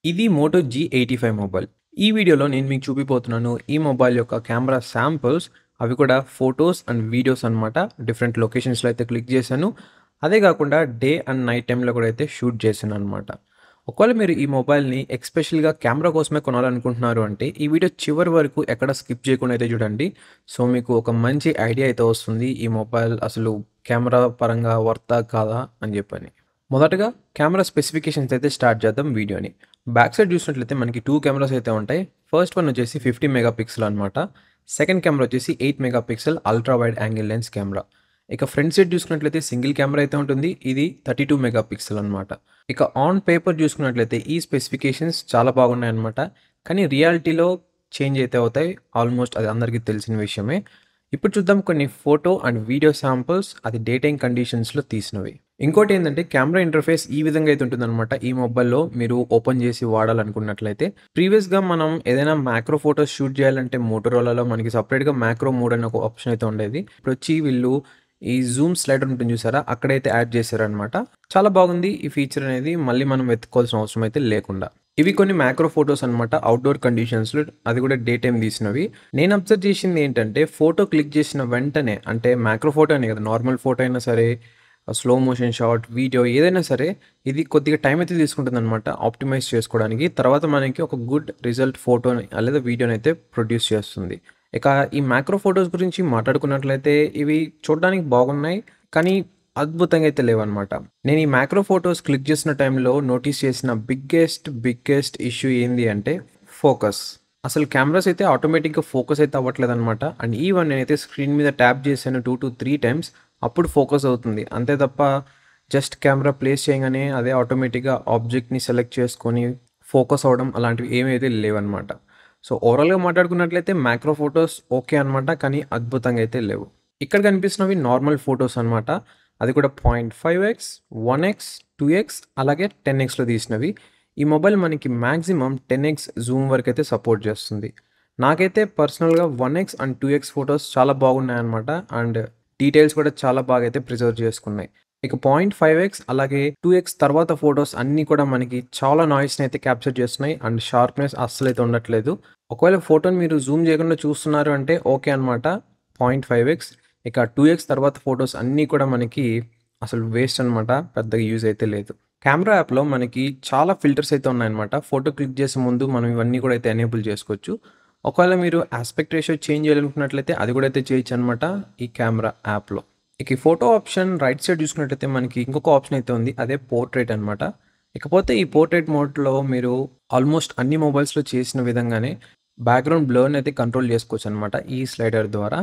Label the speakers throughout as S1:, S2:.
S1: ఇది Moto G eighty five mobile ఈ వీడియోలో నేను మీకు చూపిపోతున్నాను ఈ మొబైల్ యొక్క కెమెరా శాంపుల్స్ అవి కూడా ఫొటోస్ అండ్ వీడియోస్ అనమాట డిఫరెంట్ లొకేషన్స్లో అయితే క్లిక్ చేశాను అదే కాకుండా డే అండ్ నైట్ టైంలో కూడా అయితే షూట్ చేశాను అనమాట ఒకవేళ మీరు ఈ మొబైల్ని ఎక్స్పెషల్గా కెమెరా కోసమే కొనాలనుకుంటున్నారు అంటే ఈ వీడియో చివరి వరకు ఎక్కడ స్కిప్ చేయకుండా అయితే చూడండి సో మీకు ఒక మంచి ఐడియా అయితే వస్తుంది ఈ మొబైల్ అసలు కెమెరా పరంగా వర్తా కాదా అని చెప్పని మొదటగా కెమెరా స్పెసిఫికేషన్స్ అయితే స్టార్ట్ చేద్దాం వీడియోని బ్యాక్ సైడ్ చూసినట్లయితే మనకి టూ కెమెరాస్ అయితే ఉంటాయి ఫస్ట్ వన్ వచ్చేసి ఫిఫ్టీ మెగా పిక్సెల్ అనమాట సెకండ్ కెమెరా వచ్చేసి eight megapixel ultra wide angle lens camera ఇక ఫ్రంట్ సైడ్ చూసుకున్నట్లయితే సింగిల్ కెమెరా అయితే ఉంటుంది ఇది థర్టీ టూ మెగా పిక్సెల్ అనమాట ఇక ఆన్ పేపర్ చూసుకున్నట్లయితే ఈ స్పెసిఫికేషన్స్ చాలా బాగున్నాయి అనమాట కానీ రియాలిటీలో చేంజ్ అయితే అవుతాయి ఆల్మోస్ట్ అది అందరికీ తెలిసిన విషయమే ఇప్పుడు చూద్దాం కొన్ని ఫోటో అండ్ వీడియో శాంపుల్స్ అది డే టైం కండిషన్స్లో తీసినవి ఇంకోటి ఏంటంటే కెమెరా ఇంటర్ఫేస్ ఈ విధంగా అయితే ఉంటుందన్నమాట ఈ మొబైల్లో మీరు ఓపెన్ చేసి వాడాలనుకున్నట్లయితే ప్రీవియస్గా మనం ఏదైనా మ్యాక్రో ఫోటోస్ షూట్ చేయాలంటే మోటరోలాలో మనకి సపరేట్గా మ్యాక్రో మోడ్ అనే ఒక ఆప్షన్ అయితే ఉండేది ఇప్పుడు వచ్చి వీళ్ళు ఈ జూమ్ స్లైడర్ ఉంటుంది చూసారా అక్కడైతే యాడ్ చేశారనమాట చాలా బాగుంది ఈ ఫీచర్ అనేది మళ్ళీ మనం వెతుక్కోవాల్సిన అవసరం అయితే లేకుండా ఇవి కొన్ని మ్యాక్రో ఫొటోస్ అనమాట అవుట్డోర్ కండిషన్స్లో అది కూడా డే టైం తీసినవి నేను అబ్జర్వ్ చేసింది ఏంటంటే ఫోటో క్లిక్ చేసిన వెంటనే అంటే మ్యాక్రో ఫోటో అనే కదా నార్మల్ ఫోటో అయినా సరే స్లో మోషన్ షాట్ వీడియో ఏదైనా సరే ఇది కొద్దిగా టైం అయితే తీసుకుంటుంది అనమాట ఆప్టిమైజ్ చేసుకోవడానికి తర్వాత మనకి ఒక గుడ్ రిజల్ట్ ఫోటో లేదా వీడియోని అయితే ప్రొడ్యూస్ చేస్తుంది ఇక ఈ మ్యాక్రో ఫొటోస్ గురించి మాట్లాడుకున్నట్లయితే ఇవి చూడడానికి బాగున్నాయి కానీ అద్భుతంగా అయితే లేవన్నమాట నేను ఈ మ్యాక్రో ఫొటోస్ క్లిక్ చేసిన టైంలో నోటీస్ చేసిన బిగ్గెస్ట్ బిగ్గెస్ట్ ఇష్యూ ఏంది అంటే ఫోకస్ అసలు కెమెరాస్ అయితే ఆటోమేటిక్గా ఫోకస్ అయితే అవ్వట్లేదు అనమాట అండ్ ఈవెన్ నేనైతే స్క్రీన్ మీద ట్యాప్ చేశాను టూ టు త్రీ టైమ్స్ అప్పుడు ఫోకస్ అవుతుంది అంతే తప్ప జస్ట్ కెమెరా ప్లేస్ చేయగానే అదే ఆటోమేటిక్గా ఆబ్జెక్ట్ని సెలెక్ట్ చేసుకొని ఫోకస్ అవ్వడం అలాంటివి ఏమైతే లేవన్నమాట సో ఓవరాల్గా మాట్లాడుకున్నట్లయితే మ్యాక్రో ఫొటోస్ ఓకే అనమాట కానీ అద్భుతంగా అయితే లేవు ఇక్కడ కనిపిస్తున్నవి నార్మల్ ఫొటోస్ అనమాట అది కూడా point five X one X two X అలాగే టెన్ ఎక్స్లో తీసినవి ఈ మొబైల్ మనకి మ్యాక్సిమం టెన్ ఎక్స్ జూమ్ వరకు అయితే సపోర్ట్ చేస్తుంది నాకైతే పర్సనల్గా one x and two x photos చాలా బాగున్నాయి అనమాట అండ్ డీటెయిల్స్ కూడా చాలా బాగా అయితే ప్రిజర్వ్ చేసుకున్నాయి ఇక పాయింట్ ఫైవ్ ఎక్స్ అలాగే టూ ఎక్స్ తర్వాత ఫొటోస్ అన్నీ కూడా మనకి చాలా నాయిస్ని అయితే క్యాప్చర్ చేస్తున్నాయి అండ్ షార్ప్నెస్ అస్సలు అయితే ఉండట్లేదు ఒకవేళ ఫోటోని మీరు జూమ్ చేయకుండా చూస్తున్నారు అంటే ఓకే అనమాట పాయింట్ ఫైవ్ ఎక్స్ ఇక టూ ఎక్స్ తర్వాత ఫొటోస్ అన్నీ కూడా మనకి అసలు వేస్ట్ అనమాట పెద్దగా యూజ్ అయితే లేదు కెమెరా యాప్లో మనకి చాలా ఫిల్టర్స్ అయితే ఉన్నాయన్నమాట ఫోటో క్లిక్ చేసే ముందు మనం ఇవన్నీ కూడా అయితే ఎనేబుల్ చేసుకోవచ్చు ఒకవేళ మీరు ఆస్పెక్ట్ రేషియో చేంజ్ చేయాలనుకున్నట్లయితే అది కూడా అయితే చేయొచ్చు అనమాట ఈ కెమెరా యాప్లో ఇక ఈ ఫోటో ఆప్షన్ రైట్ సైడ్ చూసుకున్నట్లయితే మనకి ఇంకొక ఆప్షన్ అయితే ఉంది అదే పోర్ట్రేట్ అనమాట ఇకపోతే ఈ పోర్ట్రేట్ మోడ్లో మీరు ఆల్మోస్ట్ అన్ని మొబైల్స్లో చేసిన విధంగానే బ్యాక్గ్రౌండ్ బ్లర్ని అయితే కంట్రోల్ చేసుకోవచ్చు అనమాట ఈ స్లైడర్ ద్వారా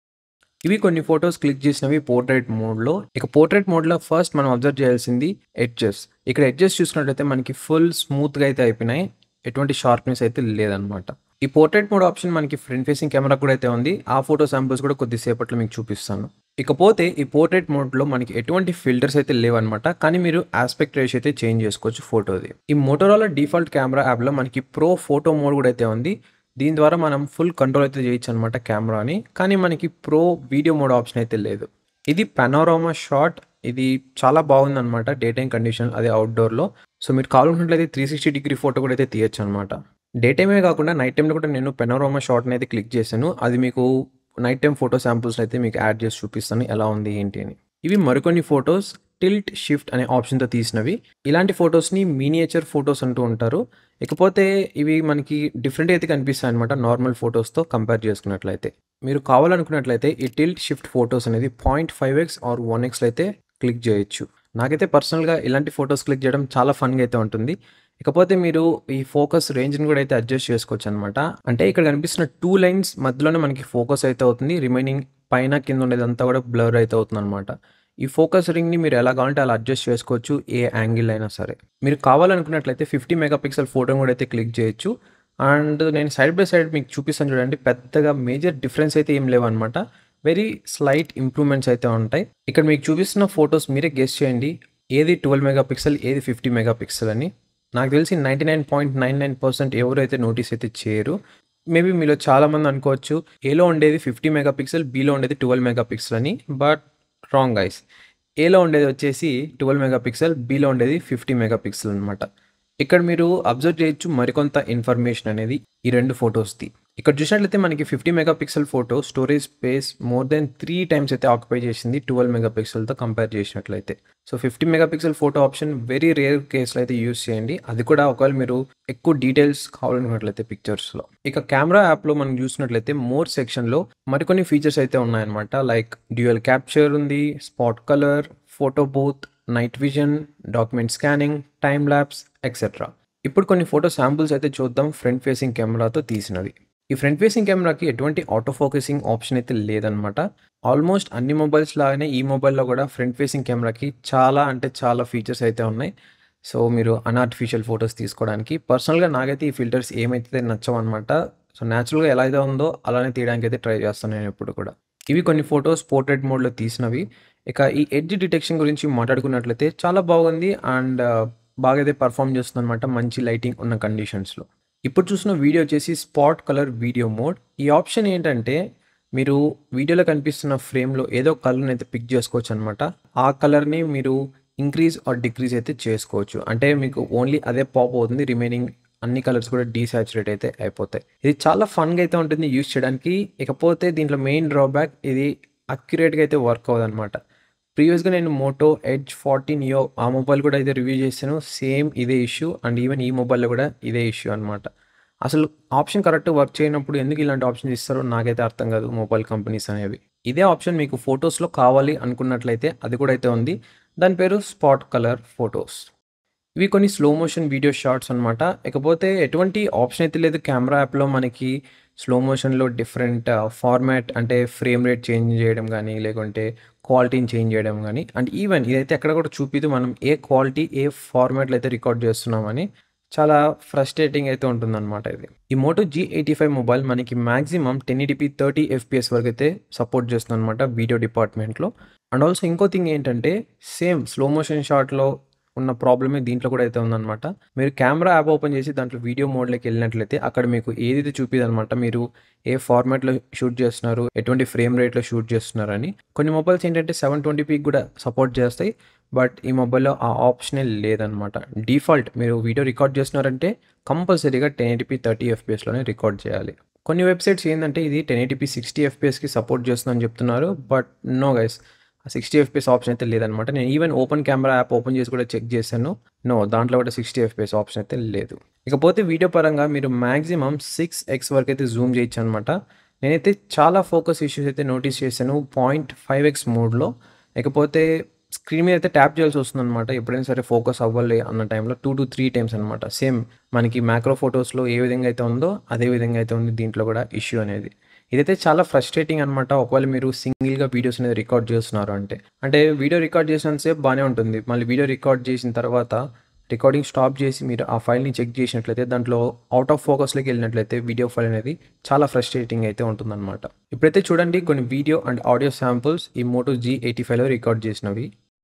S1: ఇవి కొన్ని ఫొటోస్ క్లిక్ చేసినవి పోర్ట్రేట్ మోడ్లో ఇక పోర్ట్రేట్ మోడ్లో ఫస్ట్ మనం అబ్జర్వ్ చేయాల్సింది ఎడ్జెస్ ఇక్కడ ఎడ్జెస్ చూసినట్లయితే మనకి ఫుల్ స్మూత్గా అయితే అయిపోయినాయి ఎటువంటి షార్ప్నెస్ అయితే లేదనమాట ఈ పోర్ట్రేట్ మోడ్ ఆప్షన్ మనకి ఫ్రంట్ ఫేసింగ్ కెమెరా కూడా అయితే ఉంది ఆ ఫోటో శాంపుల్స్ కూడా కొద్దిసేపట్లో మీకు చూపిస్తాను ఇకపోతే ఈ పోర్ట్రేట్ మోడ్లో మనకి ఎటువంటి ఫిల్టర్స్ అయితే లేవన్నమాట కానీ మీరు ఆస్పెక్ట్ రేషియో అయితే చేంజ్ చేసుకోవచ్చు ఫోటోది ఈ మోటోరోలా డిఫాల్ట్ కెమెరా యాప్లో మనకి ప్రో ఫోటో మోడ్ కూడా అయితే ఉంది దీని ద్వారా మనం ఫుల్ కంట్రోల్ అయితే చేయొచ్చు అనమాట కెమెరాని కానీ మనకి ప్రో వీడియో మోడ్ ఆప్షన్ అయితే లేదు ఇది పెనోరామా షాట్ ఇది చాలా బాగుందన్నమాట డే టైం కండిషన్ అదే అవుట్డోర్లో సో మీరు కావాలనుకున్నట్లయితే త్రీ సిక్స్టీ డిగ్రీ ఫోటో కూడా అయితే తీయచ్చు అనమాట డే టైమే కాకుండా నైట్ టైంలో కూడా నేను పెనోరామా షాట్ని అయితే క్లిక్ చేశాను అది మీకు నైట్ టైం ఫోటో శాంపుల్స్ అయితే మీకు యాడ్ చేసి చూపిస్తాను ఎలా ఉంది ఏంటి అని ఇవి మరికొన్ని ఫొటోస్ టిల్ట్ షిఫ్ట్ అనే ఆప్షన్తో తీసినవి ఇలాంటి ఫొటోస్ని మీనియేచర్ ఫొటోస్ అంటూ ఉంటారు ఇకపోతే ఇవి మనకి డిఫరెంట్ అయితే కనిపిస్తాయి అనమాట నార్మల్ ఫొటోస్తో కంపేర్ చేసుకున్నట్లయితే మీరు కావాలనుకున్నట్లయితే ఈ టిల్ట్ షిఫ్ట్ ఫొటోస్ అనేది point five x or one ఎక్స్లో అయితే క్లిక్ చేయొచ్చు నాకైతే పర్సనల్గా ఇలాంటి ఫొటోస్ క్లిక్ చేయడం చాలా ఫన్గా అయితే ఉంటుంది ఇకపోతే మీరు ఈ ఫోకస్ రేంజ్ని కూడా అయితే అడ్జస్ట్ చేసుకోవచ్చు అనమాట అంటే ఇక్కడ కనిపిస్తున్న టూ లైన్స్ మధ్యలోనే మనకి ఫోకస్ అయితే అవుతుంది రిమైనింగ్ పైన కింద ఉండేదంతా కూడా బ్లర్ అయితే అవుతుంది అనమాట ఈ ఫోకస్ రింగ్ని మీరు ఎలా కావాలంటే అలా అడ్జస్ట్ చేసుకోవచ్చు ఏ యాంగిల్ అయినా సరే మీరు కావాలనుకున్నట్లయితే ఫిఫ్టీ మెగా పిక్సెల్ ఫోటోని కూడా అయితే క్లిక్ చేయొచ్చు అండ్ నేను సైడ్ బై సైడ్ మీకు చూపిస్తాను చూడండి పెద్దగా మేజర్ డిఫరెన్స్ అయితే ఏం లేవు అనమాట వెరీ స్లైట్ ఇంప్రూవ్మెంట్స్ అయితే ఉంటాయి ఇక్కడ మీకు చూపిస్తున్న ఫొటోస్ మీరే గెస్ట్ చేయండి ఏది ట్వెల్వ్ మెగా పిక్సెల్ ఏది ఫిఫ్టీ మెగా పిక్సెల్ అని నాకు తెలిసి ninety nine point nine nine percent ఎవరైతే నోటీస్ అయితే చేయరు మేబీ మీలో చాలామంది అనుకోవచ్చు ఏలో ఉండేది ఫిఫ్టీ మెగా పిక్సెల్ బీలో ఉండేది ట్వెల్వ్ మెగా పిక్సెల్ అని బట్ రాంగ్ గైస్ ఏలో ఉండేది వచ్చేసి ట్వెల్వ్ మెగా పిక్సెల్ బీలో ఉండేది ఫిఫ్టీ మెగా పిక్సెల్ అనమాట ఇక్కడ మీరు అబ్జర్వ్ చేయొచ్చు మరికొంత ఇన్ఫర్మేషన్ అనేది ఈ రెండు ఫొటోస్ది ఇక్కడ చూసినట్లయితే మనకి fifty megapixel photo storage space more than three times అయితే ఆక్యుపై చేసింది ట్వెల్వ్ మెగా పిక్సెల్తో కంపేర్ చేసినట్లయితే so fifty megapixel photo option very rare కేసులో అయితే యూస్ చేయండి అది కూడా ఒకవేళ మీరు ఎక్కువ డీటెయిల్స్ కావాలనుకున్నట్లయితే పిక్చర్స్లో ఇక కెమెరా యాప్లో మనం చూసినట్లయితే మోర్ సెక్షన్లో మరికొన్ని ఫీచర్స్ అయితే ఉన్నాయన్నమాట లైక్ డ్యూయల్ క్యాప్చర్ ఉంది spot colour photo booth night vision document scanning time lapse etcetera ఇప్పుడు కొన్ని ఫోటో శాంపుల్స్ అయితే చూద్దాం ఫ్రంట్ ఫేసింగ్ కెమెరాతో తీసినవి ఈ ఫ్రంట్ ఫేసింగ్ కెమెరాకి ఎటువంటి ఆటో ఫోకసింగ్ ఆప్షన్ అయితే లేదనమాట ఆల్మోస్ట్ అన్ని మొబైల్స్ లాగానే ఈ మొబైల్లో కూడా ఫ్రంట్ ఫేసింగ్ కెమెరాకి చాలా అంటే చాలా ఫీచర్స్ అయితే ఉన్నాయి సో మీరు అన్ఆర్టిఫిషియల్ ఫొటోస్ తీసుకోవడానికి పర్సనల్గా నాకైతే ఈ ఫిల్టర్స్ ఏమైతే నచ్చవు అనమాట సో న్యాచురల్గా ఎలా అయితే ఉందో అలానే తీయడానికి అయితే ట్రై చేస్తాను నేను ఎప్పుడు కూడా ఇవి కొన్ని ఫొటోస్ పోర్ట్రేట్ మోడ్లో తీసినవి ఇక ఈ ఎడ్జ్ డిటెక్షన్ గురించి మాట్లాడుకున్నట్లయితే చాలా బాగుంది అండ్ బాగా అయితే పర్ఫామ్ చేస్తుంది అనమాట మంచి లైటింగ్ ఉన్న కండిషన్స్లో ఇప్పుడు చూసిన వీడియో వచ్చేసి స్పాట్ కలర్ వీడియో మోడ్ ఈ ఆప్షన్ ఏంటంటే మీరు వీడియోలో కనిపిస్తున్న ఫ్రేమ్లో ఏదో కలర్ని అయితే పిక్ చేసుకోవచ్చు అనమాట ఆ కలర్ని మీరు ఇంక్రీజ్ ఆర్ డిక్రీజ్ అయితే చేసుకోవచ్చు అంటే మీకు ఓన్లీ అదే పాప్ అవుతుంది రిమైనింగ్ అన్ని కలర్స్ కూడా డీసాచురేట్ అయితే అయిపోతాయి ఇది చాలా ఫన్గా అయితే ఉంటుంది యూస్ చేయడానికి ఇకపోతే దీంట్లో మెయిన్ డ్రాబ్యాక్ ఇది అక్యురేట్గా అయితే వర్క్ అవ్వదు అనమాట ప్రీవియస్గా నేను మోటో ఎడ్జ్ ఫార్టీన్ యో ఆ మొబైల్ కూడా అయితే రివ్యూ చేశాను సేమ్ ఇదే ఇష్యూ అండ్ ఈవెన్ ఈ మొబైల్లో కూడా ఇదే ఇష్యూ అనమాట అసలు ఆప్షన్ కరెక్ట్ వర్క్ చేయనప్పుడు ఎందుకు ఇలాంటి ఆప్షన్స్ ఇస్తారో నాకైతే అర్థం కాదు మొబైల్ కంపెనీస్ అనేవి ఇదే ఆప్షన్ మీకు ఫొటోస్లో కావాలి అనుకున్నట్లయితే అది కూడా అయితే ఉంది దాని పేరు స్పాట్ కలర్ ఫొటోస్ ఇవి కొన్ని స్లో మోషన్ వీడియో షార్ట్స్ అనమాట ఇకపోతే ఎటువంటి ఆప్షన్ అయితే లేదు కెమెరా యాప్లో మనకి స్లో మోషన్లో డిఫరెంట్ ఫార్మాట్ అంటే ఫ్రేమ్ రేట్ చేంజ్ చేయడం కానీ లేకుంటే క్వాలిటీని చేంజ్ చేయడం కానీ అండ్ ఈవెన్ ఇదైతే ఎక్కడ కూడా చూపిదు మనం ఏ క్వాలిటీ ఏ ఫార్మాట్లో అయితే రికార్డ్ చేస్తున్నామని చాలా ఫ్రస్ట్రేటింగ్ అయితే ఉంటుందన్నమాట ఇది ఈ Moto G eighty five mobile మనకి maximum ten eighty p thirty fps వరకు అయితే సపోర్ట్ చేస్తుంది అనమాట వీడియో డిపార్ట్మెంట్లో అండ్ ఆల్సో ఇంకో థింగ్ ఏంటంటే సేమ్ స్లో మోషన్ షాట్లో ఉన్న ప్రాబ్లమే దీంట్లో కూడా అయితే ఉందన్నమాట మీరు కెమెరా యాప్ ఓపెన్ చేసి దాంట్లో వీడియో మోడ్లోకి వెళ్ళినట్లయితే అక్కడ మీకు ఏదైతే చూపిది అనమాట మీరు ఏ ఫార్మాట్లో షూట్ చేస్తున్నారు ఎటువంటి ఫ్రేమ్ రేట్లో షూట్ చేస్తున్నారు అని కొన్ని మొబైల్స్ ఏంటంటే సెవెన్ ట్వంటీ పీకి కూడా సపోర్ట్ చేస్తాయి బట్ ఈ మొబైల్లో ఆ ఆప్షనే లేదనమాట డిఫాల్ట్ మీరు వీడియో రికార్డ్ చేస్తున్నారంటే కంపల్సరీగా టెన్ ఎయిటీపీ థర్టీ ఎఫ్పిఎస్లోనే రికార్డ్ చేయాలి కొన్ని వెబ్సైట్స్ ఏంటంటే ఇది టెన్ ఎయిటీపీ సిక్స్టీ ఎఫ్పిఎస్కి సపోర్ట్ చేస్తుందని చెప్తున్నారు but no guys sixty fps option అయితే లేదనమాట నేను even open camera app open చేసి కూడా చెక్ చేశాను నో దాంట్లో కూడా సిక్స్టీ ఎఫ్పిఎస్ ఆప్షన్ అయితే లేదు ఇకపోతే వీడియో పరంగా మీరు మ్యాక్సిమం సిక్స్ ఎక్స్ వరకు అయితే జూమ్ చేయొచ్చు అనమాట నేనైతే చాలా ఫోకస్ ఇష్యూస్ అయితే నోటీస్ చేశాను పాయింట్ ఫైవ్ ఎక్స్ మోడ్లో ఇకపోతే స్క్రీన్ మీద అయితే ట్యాప్ చేయాల్సి వస్తుంది అనమాట ఎప్పుడైనా సరే ఫోకస్ అవ్వాలి అన్న టైంలో టూ టు త్రీ టైమ్స్ అనమాట సేమ్ మనకి మ్యాక్రో ఫొటోస్లో ఏ విధంగా అయితే ఉందో అదే విధంగా అయితే ఉంది దీంట్లో కూడా ఇష్యూ అనేది ఇదైతే చాలా ఫ్రస్ట్రేటింగ్ అనమాట ఒకవేళ మీరు సింగిల్గా వీడియోస్ అనేది రికార్డ్ చేస్తున్నారు అంటే అంటే వీడియో రికార్డ్ చేసినంతసేపు బాగానే ఉంటుంది మళ్ళీ వీడియో రికార్డ్ చేసిన తర్వాత రికార్డింగ్ స్టాప్ చేసి మీరు ఆ ఫైల్ని చెక్ చేసినట్లయితే దాంట్లో అవుట్ ఆఫ్ ఫోకస్లోకి వెళ్ళినట్లయితే వీడియో ఫైల్ అనేది చాలా ఫ్రస్ట్రేటింగ్ అయితే ఉంటుందన్నమాట ఇప్పుడైతే చూడండి కొన్ని వీడియో అండ్ ఆడియో శాంపుల్స్ ఈ మోటో జీ ఎయిటీ ఫైవ్లో రికార్డ్ చేసినవి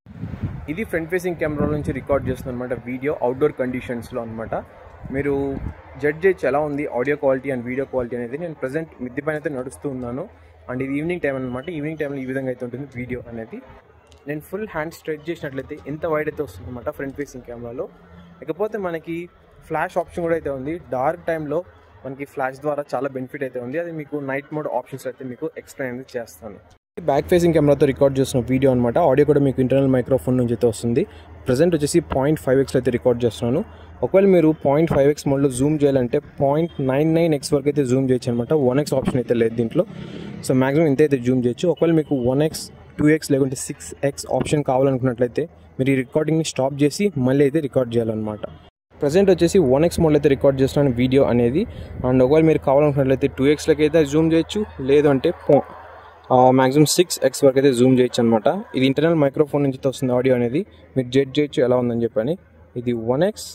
S1: ఇది ఫ్రంట్ ఫేసింగ్ కెమెరా నుంచి రికార్డ్ చేస్తుంది అనమాట వీడియో అవుట్డోర్ కండిషన్స్లో అనమాట మీరు జడ్జ్ చేయొచ్చు ఎలా ఉంది audio quality and video quality అనేది నేను ప్రజెంట్ మిద్ది పైన అయితే నడుస్తూ ఉన్నాను అండ్ ఇది ఈవినింగ్ టైం అనమాట ఈవినింగ్ టైంలో ఈ విధంగా అయితే ఉంటుంది వీడియో అనేది నేను ఫుల్ హ్యాండ్ స్ట్రెచ్ చేసినట్లయితే ఎంత వైడ్ అయితే వస్తుంది అనమాట ఫ్రంట్ ఫేసింగ్ కెమెరాలో ఇకపోతే మనకి ఫ్లాష్ ఆప్షన్ కూడా అయితే ఉంది డార్క్ టైంలో మనకి ఫ్లాష్ ద్వారా చాలా బెనిఫిట్ అయితే ఉంది అది మీకు నైట్ మోడ్ ఆప్షన్స్ అయితే మీకు ఎక్స్ప్లెయిన్ అనేది చేస్తాను బ్యాక్ ఫేసింగ్ కెమెరాతో రికార్డ్ చేసిన వీడియో అనమాట ఆడియో కూడా మీకు ఇంటర్నల్ మైక్రోఫోన్ నుంచి అయితే వస్తుంది ప్రజెంట్ వచ్చేసి పాయింట్ ఫైవ్ ఎక్స్లో అయితే రికార్డ్ చేస్తున్నాను ఒకవేళ మీరు పాయింట్ ఫైవ్ ఎక్స్ మోడ్లో జూమ్ చేయాలంటే పాయింట్ నైన్ నైన్ ఎక్స్ వరకు అయితే జూమ్ చేయొచ్చు అనమాట వన్ ఎక్స్ ఆప్షన్ అయితే లేదు దీంట్లో సో మాక్సిమం ఇంత అయితే జూమ్ చేయొచ్చు ఒకవేళ మీకు వన్ ఎక్స్ టూ ఎక్స్ లేకుంటే సిక్స్ ఎక్స్ ఆప్షన్ కావాలనుకున్నట్లయితే మీరు ఈ రికార్డింగ్ని స్టాప్ చేసి మళ్ళీ అయితే రికార్డ్ చేయాలన్నమాట ప్రజెంట్ వచ్చేసి వన్ ఎక్స్ మోడ్లో అయితే రికార్డ్ చేస్తున్నాను వీడియో అనేది అండ్ ఒకవేళ మీరు కావాలనుకున్నట్లయితే టూ ఎక్స్లోకి అయితే జూమ్ చేయొచ్చు లేదు అంటే మ్యాక్సిమం సిక్స్ ఎక్స్ వరకు అయితే జూమ్ చేయొచ్చు అనమాట ఇది ఇంటర్నల్ మైక్రోఫోన్ నుంచి వస్తుంది ఆడియో అనేది మీరు జడ్జ్ చేయొచ్చు ఎలా ఉందని చెప్పని ఇది వన్ ఎక్స్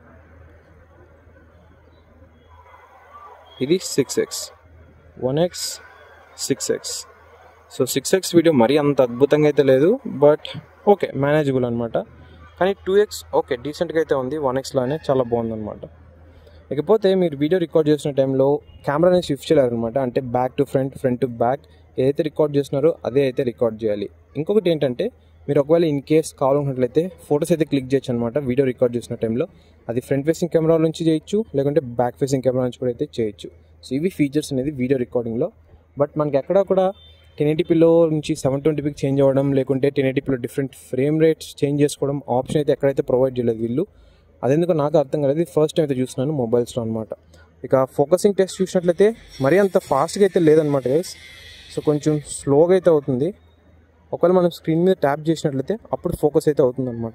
S1: ఇది six x one x six x so six x video మరీ అంత అద్భుతంగా అయితే లేదు బట్ ఓకే మేనేజబుల్ అనమాట కానీ టూ ఎక్స్ ఓకే డీసెంట్గా అయితే ఉంది వన్ ఎక్స్లోనే చాలా బాగుందన్నమాట ఇకపోతే మీరు వీడియో రికార్డ్ చేసిన టైంలో కెమెరాని షిఫ్ట్ చేయాలన్నమాట అంటే back to front front to back ఏదైతే రికార్డ్ చేస్తున్నారో అదే అయితే రికార్డ్ చేయాలి ఇంకొకటి ఏంటంటే మీరు ఒకవేళ ఇన్ కేస్ కావాలనుకున్నట్లయితే ఫొటోస్ అయితే క్లిక్ చేయొచ్చు అనమాట వీడియో రికార్డ్ చేసిన టైంలో అది ఫ్రంట్ ఫేసింగ్ కెమెరా నుంచి చేయొచ్చు లేకుంటే బ్యాక్ ఫేసింగ్ కెమెరా నుంచి కూడా అయితే చేయొచ్చు సో ఇవి ఫీచర్స్ అనేది వీడియో రికార్డింగ్లో బట్ మనకి ఎక్కడ కూడా టెన్ ఎయిటీపీలో నుంచి సెవెన్ ట్వంటీపీకి చేంజ్ అవ్వడం లేకుంటే టెన్ ఎయిటీపీలో డిఫరెంట్ ఫ్రేమ్ రేట్స్ చేంజ్ చేసుకోవడం ఆప్షన్ అయితే ఎక్కడైతే ప్రొవైడ్ చేయలేదు వీళ్ళు అదెందుకు నాకు అర్థం కాలేదు ఫస్ట్ టైం అయితే చూస్తున్నాను మొబైల్స్లో అనమాట ఇక ఫోకసింగ్ టెస్ట్ చూసినట్లయితే మరీ అంత ఫాస్ట్గా అయితే లేదనమాట గైస్ సో కొంచెం స్లోగా అయితే అవుతుంది ఒకవేళ మనం స్క్రీన్ మీద ట్యాప్ చేసినట్లయితే అప్పుడు ఫోకస్ అయితే అవుతుందన్నమాట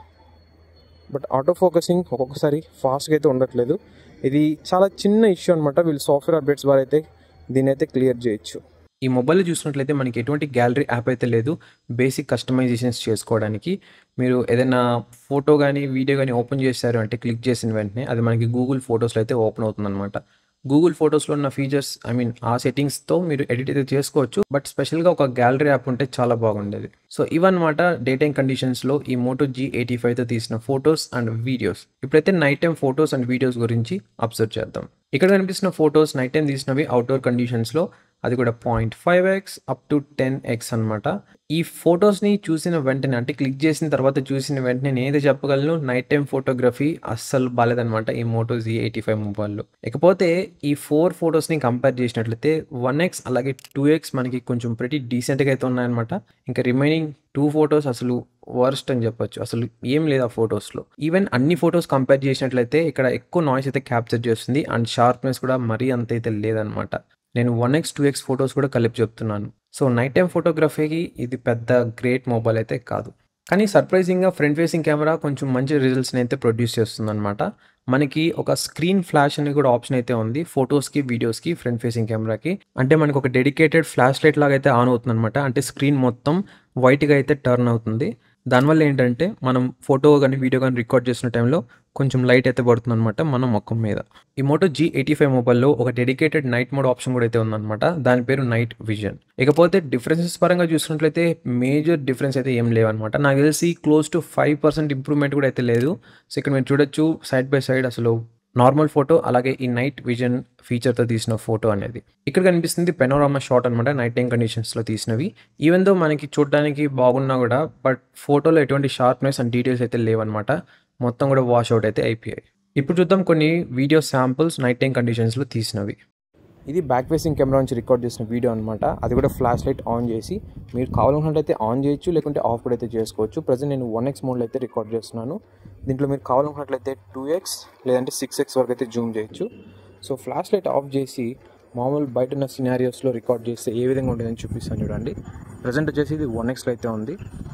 S1: బట్ ఆటో ఫోకసింగ్ ఒక్కొక్కసారి ఫాస్ట్గా అయితే ఉండట్లేదు ఇది చాలా చిన్న ఇష్యూ అనమాట వీళ్ళు సాఫ్ట్వేర్ అప్డేట్స్ ద్వారా అయితే దీన్ని అయితే క్లియర్ చేయొచ్చు ఈ మొబైల్ చూసినట్లయితే మనకి ఎటువంటి గ్యాలరీ యాప్ అయితే లేదు బేసిక్ కస్టమైజేషన్స్ చేసుకోవడానికి మీరు ఏదైనా ఫోటో కానీ వీడియో కానీ ఓపెన్ చేశారు అంటే క్లిక్ చేసిన వెంటనే అది మనకి గూగుల్ ఫొటోస్లో అయితే ఓపెన్ అవుతుందన్నమాట గూగుల్ ఫొటోస్లో ఉన్న ఫీచర్స్ ఐ మీన్ ఆ సెట్టింగ్స్తో మీరు ఎడిట్ అయితే చేసుకోవచ్చు బట్ స్పెషల్గా ఒక గ్యాలరీ యాప్ ఉంటే చాలా బాగుండేది సో ఇవన్నమాట డే టైం కండిషన్స్లో ఈ మోటో జీ ఎయిటీ ఫైవ్తో తీసిన ఫొటోస్ అండ్ వీడియోస్ ఇప్పుడైతే night time photos and videos గురించి అబ్జర్వ్ చేద్దాం ఇక్కడ కనిపిస్తున్న ఫొటోస్ నైట్ టైం తీసినవి అవుట్డోర్ కండిషన్స్లో అది కూడా point five x up to ten x అనమాట ఈ ఫొటోస్ని చూసిన వెంటనే అంటే క్లిక్ చేసిన తర్వాత చూసిన వెంటనే నేనైతే చెప్పగలను నైట్ టైం ఫోటోగ్రఫీ అస్సలు బాగాలేదనమాట ఈ మోటో జీ ఎయిటీ ఫైవ్ మొబైల్లో ఇకపోతే ఈ ఫోర్ ఫొటోస్ని కంపేర్ చేసినట్లయితే వన్ ఎక్స్ అలాగే టూ ఎక్స్ మనకి కొంచెం ప్రతి డీసెంట్గా అయితే ఉన్నాయన్నమాట ఇంకా రిమైనింగ్ టూ ఫొటోస్ అసలు వర్స్ట్ అని చెప్పొచ్చు అసలు ఏం లేదు ఆ ఫొటోస్లో ఈవెన్ అన్ని ఫొటోస్ కంపేర్ చేసినట్లయితే ఇక్కడ ఎక్కువ నాయిస్ అయితే క్యాప్చర్ చేస్తుంది అండ్ షార్ప్నెస్ కూడా మరీ అంత అయితే లేదనమాట నేను one X two x photos కూడా కలిపి చెప్తున్నాను సో నైట్ టైం ఫోటోగ్రఫీకి ఇది పెద్ద గ్రేట్ మొబైల్ అయితే కాదు కానీ సర్ప్రైజింగ్గా ఫ్రంట్ ఫేసింగ్ కెమెరా కొంచెం మంచి రిజల్ట్స్ని అయితే ప్రొడ్యూస్ చేస్తుంది అనమాట మనకి ఒక స్క్రీన్ ఫ్లాష్ అని కూడా ఆప్షన్ అయితే ఉంది ఫొటోస్కి వీడియోస్కి ఫ్రంట్ ఫేసింగ్ కెమెరాకి అంటే మనకి ఒక డెడికేటెడ్ ఫ్లాష్ లైట్ లాగా అయితే ఆన్ అవుతుంది అనమాట అంటే స్క్రీన్ మొత్తం వైట్గా అయితే టర్న్ అవుతుంది దానివల్ల ఏంటంటే మనం ఫోటో కానీ వీడియో కానీ రికార్డ్ చేసిన టైంలో కొంచెం లైట్ అయితే పడుతుంది అనమాట మన ముఖం మీద ఈ మోటో జీ ఎయిటీ ఫైవ్ మొబైల్లో ఒక డెడికేటెడ్ నైట్ మోడ్ ఆప్షన్ కూడా అయితే ఉందన్నమాట దాని పేరు నైట్ విజన్ ఇకపోతే డిఫరెన్సెస్ పరంగా చూసినట్లయితే మేజర్ డిఫరెన్స్ అయితే ఏం లేవన్నమాట నాకు తెలిసి close to five percent improvement కూడా అయితే లేదు సో ఇక్కడ మీరు చూడొచ్చు సైడ్ బై సైడ్ అసలు నార్మల్ ఫోటో అలాగే ఈ నైట్ విజన్ ఫీచర్తో తీసిన ఫోటో అనేది ఇక్కడ కనిపిస్తుంది పెనోరామా షాట్ అనమాట నైట్ టైం కండిషన్స్లో తీసినవి ఈవెన్ దో మనకి చూడడానికి బాగున్నా కూడా బట్ ఫోటోలో ఎటువంటి షార్ప్నెస్ అండ్ డీటెయిల్స్ అయితే లేవన్నమాట మొత్తం కూడా వాష్ అవుట్ అయితే అయిపోయాయి ఇప్పుడు చూద్దాం కొన్ని వీడియో శాంపుల్స్ నైట్ టైం కండిషన్స్లో తీసినవి ఇది బ్యాక్ ఫేసింగ్ కెమెరా నుంచి రికార్డ్ చేసిన వీడియో అనమాట అది కూడా ఫ్లాష్ లైట్ ఆన్ చేసి మీరు కావాలనుకున్నట్లయితే ఆన్ చేయొచ్చు లేకుంటే ఆఫ్ కూడా అయితే చేసుకోవచ్చు ప్రజెంట్ నేను వన్ ఎక్స్ మోడ్లో అయితే రికార్డ్ చేస్తున్నాను దీంట్లో మీరు కావాలనుకున్నట్లయితే టూ ఎక్స్ లేదంటే సిక్స్ ఎక్స్ వరకు అయితే జూమ్ చేయొచ్చు సో ఫ్లాష్ లైట్ ఆఫ్ చేసి మామూలు బయట ఉన్న సినారియోస్లో రికార్డ్ చేస్తే ఏ విధంగా ఉంటుందని చూపిస్తాను చూడండి ప్రజెంట్ వచ్చేసి ఇది వన్ ఎక్స్లో అయితే ఉంది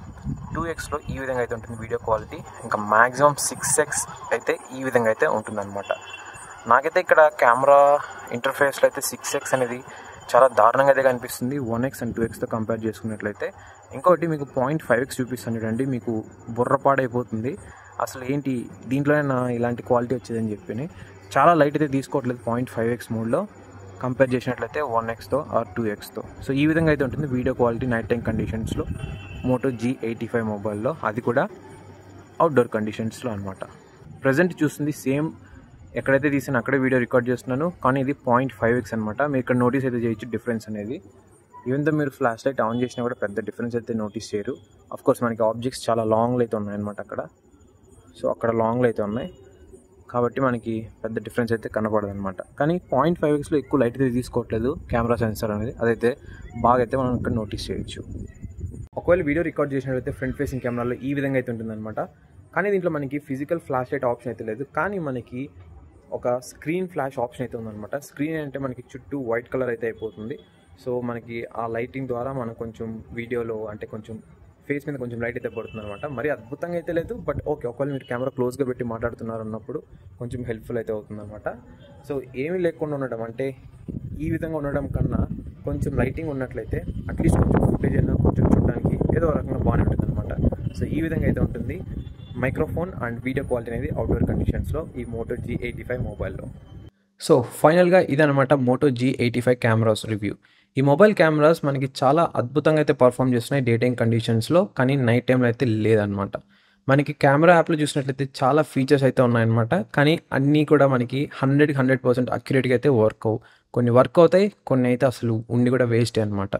S1: టూ ఎక్స్లో ఈ విధంగా అయితే ఉంటుంది వీడియో క్వాలిటీ ఇంకా మ్యాక్సిమం సిక్స్ ఎక్స్ అయితే ఈ విధంగా అయితే ఉంటుందన్నమాట నాకైతే ఇక్కడ కెమెరా ఇంటర్ఫేస్లో అయితే సిక్స్ ఎక్స్ అనేది చాలా దారుణంగా అయితే కనిపిస్తుంది వన్ ఎక్స్ అండ్ టూ ఎక్స్తో కంపేర్ చేసుకున్నట్లయితే ఇంకోటి మీకు పాయింట్ ఫైవ్ ఎక్స్ చూపిస్తాను చూడండి మీకు బుర్రపాడైపోతుంది అసలు ఏంటి దీంట్లోనే నా ఇలాంటి క్వాలిటీ వచ్చేదని చెప్పి చాలా లైట్ అయితే తీసుకోవట్లేదు పాయింట్ ఫైవ్ ఎక్స్ మోడ్లో కంపేర్ చేసినట్లయితే వన్ ఎక్స్తో ఆర్ టూ ఎక్స్తో సో ఈ విధంగా అయితే ఉంటుంది వీడియో క్వాలిటీ నైట్ టైం కండిషన్స్లో మోటో జీ ఎయిటీ ఫైవ్ మొబైల్లో అది కూడా అవుట్డోర్ కండిషన్స్లో అనమాట ప్రజెంట్ చూస్తుంది సేమ్ ఎక్కడైతే తీసాను అక్కడే వీడియో రికార్డ్ చేస్తున్నాను కానీ ఇది పాయింట్ ఫైవ్ ఎక్స్ అనమాట మీరు ఇక్కడ నోటీస్ అయితే చేయొచ్చు డిఫరెన్స్ అనేది ఈవెన్ దో మీరు ఫ్లాష్ లైట్ ఆన్ చేసినా కూడా పెద్ద డిఫరెన్స్ అయితే నోటీస్ చేయరు అఫ్ కోర్స్ మనకి ఆబ్జెక్ట్స్ చాలా లాంగ్లో అయితే ఉన్నాయన్నమాట అక్కడ సో అక్కడ లాంగ్లో అయితే ఉన్నాయి కాబట్టి మనకి పెద్ద డిఫరెన్స్ అయితే కనపడదు అనమాట కానీ పాయింట్ ఫైవ్ ఎక్స్లో ఎక్కువ లైట్ అయితే తీసుకోవట్లేదు కెమెరా సెన్సర్ అనేది అదైతే బాగా అయితే మనం ఇక్కడ నోటీస్ చేయొచ్చు ఒకవేళ వీడియో రికార్డ్ చేసినట్లయితే ఫ్రంట్ ఫేసింగ్ కెమెరాలో ఈ విధంగా అయితే ఉంటుందన్నమాట కానీ దీంట్లో మనకి ఫిజికల్ ఫ్లాష్ లైట్ ఆప్షన్ అయితే లేదు కానీ మనకి ఒక స్క్రీన్ ఫ్లాష్ ఆప్షన్ అయితే ఉందన్నమాట స్క్రీన్ అంటే మనకి చుట్టూ వైట్ కలర్ అయితే అయిపోతుంది సో మనకి ఆ లైటింగ్ ద్వారా మనం కొంచెం వీడియోలో అంటే కొంచెం ఫేస్ మీద కొంచెం లైట్ అయితే పడుతుంది అనమాట మరి అద్భుతంగా అయితే లేదు బట్ ఓకే ఒకవేళ మీరు కెమెరా క్లోజ్గా పెట్టి మాట్లాడుతున్నారు అన్నప్పుడు కొంచెం హెల్ప్ఫుల్ అయితే అవుతుంది అనమాట సో ఏమీ లేకుండా ఉండడం అంటే ఈ విధంగా ఉండడం కన్నా కొంచెం లైటింగ్ ఉన్నట్లయితే అట్లీస్ట్ కొంచెం ఫుటేజ్ అయినా కొంచెం చూడడానికి ఏదో ఒక రకంగా బాగానే ఉంటుంది అనమాట సో ఈ విధంగా అయితే ఉంటుంది మైక్రోఫోన్ అండ్ వీడియో క్వాలిటీ అనేది అవుట్డోర్ కండిషన్స్లో ఈ మోటో జీ ఎయిటీ ఫైవ్ మొబైల్లో సో ఫైనల్గా ఇదనమాట Moto G eighty five cameras review ఈ మొబైల్ కెమెరాస్ మనకి చాలా అద్భుతంగా అయితే పర్ఫామ్ చేస్తున్నాయి డే టైం కండిషన్స్లో కానీ నైట్ టైంలో అయితే లేదనమాట మనకి కెమెరా యాప్లో చూసినట్లయితే చాలా ఫీచర్స్ అయితే ఉన్నాయన్నమాట కానీ అన్నీ కూడా మనకి హండ్రెడ్కి హండ్రెడ్ పర్సెంట్ అక్యురేట్గా అయితే వర్క్ అవు కొన్ని వర్క్ అవుతాయి కొన్ని అయితే అసలు ఉండి కూడా వేస్ట్ అనమాట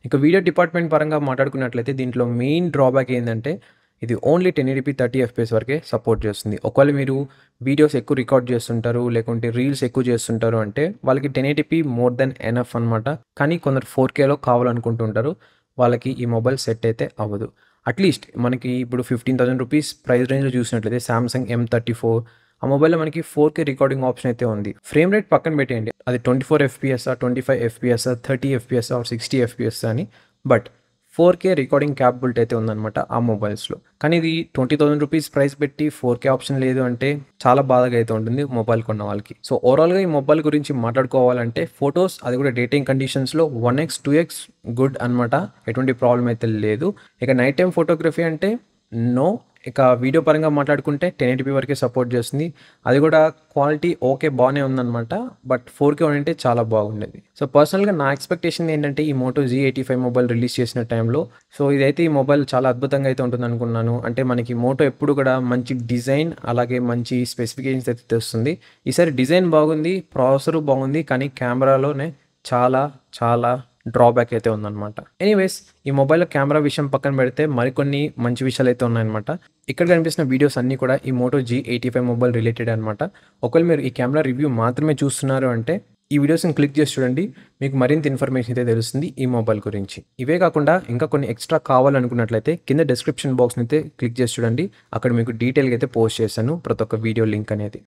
S1: ఇక వీడియో డిపార్ట్మెంట్ పరంగా మాట్లాడుకున్నట్లయితే దీంట్లో మెయిన్ డ్రాబ్యాక్ ఏంటంటే ఇది only ten eighty p thirty fps వరకే సపోర్ట్ చేస్తుంది ఒకవేళ మీరు వీడియోస్ ఎక్కువ రికార్డ్ చేస్తుంటారు లేకుంటే రీల్స్ ఎక్కువ చేస్తుంటారు అంటే వాళ్ళకి ten eighty p more than enough అనమాట కానీ కొందరు ఫోర్ కేలో కావాలనుకుంటుంటారు వాళ్ళకి ఈ మొబైల్ సెట్ అయితే అవ్వదు అట్లీస్ట్ మనకి ఇప్పుడు ఫిఫ్టీన్ థౌసండ్ రూపీస్ ప్రైస్ రేంజ్లో చూసినట్లయితే సామ్సంగ్ ఎం థర్టీ ఫోర్ ఆ మొబైల్లో మనకి ఫోర్ కే రికార్డింగ్ ఆప్షన్ అయితే ఉంది ఫ్రేమ్ రేట్ పక్కన పెట్టేయండి అది twenty four fps twenty five fps thirty fps or sixty fps అని but four K recording capability అయితే ఉందన్నమాట ఆ మొబైల్స్లో కానీ ఇది ట్వంటీ థౌసండ్ రూపీస్ ప్రైస్ పెట్టి ఫోర్ కే ఆప్షన్ లేదు అంటే చాలా బాధగా అయితే ఉంటుంది మొబైల్ కొన్న వాళ్ళకి సో ఓవరాల్గా ఈ మొబైల్ గురించి మాట్లాడుకోవాలంటే ఫొటోస్ అది కూడా డేటింగ్ కండిషన్స్లో one X two x good అనమాట ఎటువంటి ప్రాబ్లం అయితే లేదు ఇక నైట్ టైం ఫోటోగ్రఫీ అంటే నో ఇక వీడియో పరంగా మాట్లాడుకుంటే టెన్ ఎయిటీపీ వరకే సపోర్ట్ చేస్తుంది అది కూడా క్వాలిటీ ఓకే బాగానే ఉందన్నమాట బట్ ఫోర్ కే ఉంటే చాలా బాగుండేది సో పర్సనల్గా నా ఎక్స్పెక్టేషన్ ఏంటంటే ఈ Moto G eighty five mobile release చేసిన టైంలో సో ఇదైతే ఈ మొబైల్ చాలా అద్భుతంగా అయితే ఉంటుంది అనుకున్నాను అంటే మనకి మోటో ఎప్పుడు కూడా మంచి డిజైన్ అలాగే మంచి స్పెసిఫికేషన్స్ అయితే తెస్తుంది ఈసారి డిజైన్ బాగుంది ప్రాసెసర్ బాగుంది కానీ కెమెరాలోనే చాలా చాలా డ్రాబ్యాక్ అయితే ఉందన్నమాట ఎనీవేస్ ఈ మొబైల్ కెమెరా విషయం పక్కన పెడితే మరికొన్ని మంచి విషయాలు అయితే ఉన్నాయన్నమాట ఇక్కడ కనిపిస్తున్న వీడియోస్ అన్నీ కూడా ఈ Moto G eighty five mobile related అనమాట ఒకవేళ మీరు ఈ కెమెరా రివ్యూ మాత్రమే చూస్తున్నారు అంటే ఈ వీడియోస్ని క్లిక్ చేసి చూడండి మీకు మరింత ఇన్ఫర్మేషన్ అయితే తెలుస్తుంది ఈ మొబైల్ గురించి ఇవే కాకుండా ఇంకా కొన్ని ఎక్స్ట్రా కావాలనుకున్నట్లయితే కింద డిస్క్రిప్షన్ బాక్స్ని అయితే క్లిక్ చేసి చూడండి అక్కడ మీకు డీటెయిల్గా అయితే పోస్ట్ చేశాను ప్రతి ఒక్క వీడియో లింక్ అనేది